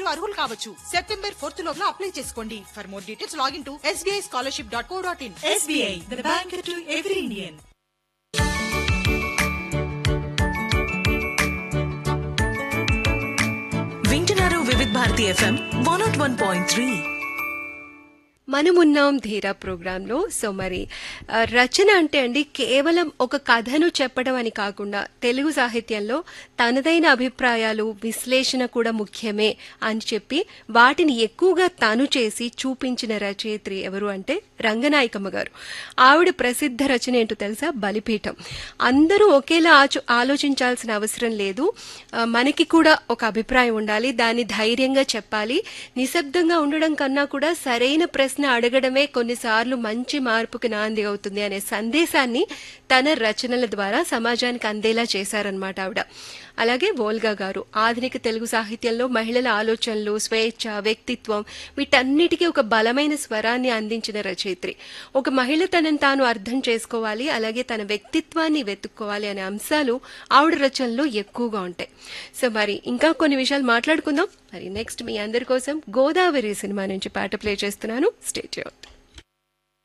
మీరు అర్హులు కావచ్చు సెప్టెంబర్ ఫోర్త్ లోపల అప్లై చేసుకోండి for more details login to SBI scholarship dot co dot in SBI, the bank to every Indian. వింటున్నారు Vividh Bharati FM one nought one point three మనమున్నాం ధీరా ప్రోగ్రాంలో so మరి ఆ, రచన అంటే అండి కేవలం ఒక కథను చెప్పడం అని కాకుండా తెలుగు సాహిత్యంలో తనదైన అభిప్రాయాలు విశ్లేషణ కూడా ముఖ్యమే అని చెప్పి వాటిని ఎక్కువగా తను చేసి చూపించిన రచయిత్రి ఎవరు అంటే రంగనాయకమ్మ గారు ఆవిడ ప్రసిద్ధ రచన ఏంటో తెలుసా బలిపీఠం అందరూ ఒకేలా ఆచు ఆలోచించాల్సిన అవసరం లేదు ఆ, మనకి కూడా ఒక అభిప్రాయం ఉండాలి దాన్ని ధైర్యంగా చెప్పాలి నిశ్శబ్దంగా ఉండడం కన్నా కూడా సరైన ప్రశ్న అడగడమే కొన్నిసార్లు మంచి మార్పుకి నాంది అవుతుంది అనే సందేశాన్ని తన రచనల ద్వారా సమాజానికి అందేలా చేశారనమాట ఆవిడ అలాగే వోల్గా గారు ఆధునిక తెలుగు సాహిత్యంలో మహిళల ఆలోచనలు స్వేచ్ఛ వ్యక్తిత్వం వీటన్నిటికీ ఒక బలమైన స్వరాన్ని అందించిన రచయిత్రి ఒక మహిళ తనని తాను అర్థం చేసుకోవాలి అలాగే తన వ్యక్తిత్వాన్ని వెతుక్కోవాలి అనే అంశాలు ఆవిడ రచనలో ఎక్కువగా ఉంటాయి సో మరి ఇంకా కొన్ని విషయాలు మాట్లాడుకుందాం మరి నెక్స్ట్ మీ అందరి కోసం గోదావరి సినిమా నుంచి పాట ప్లే చేస్తున్నాను స్టేట్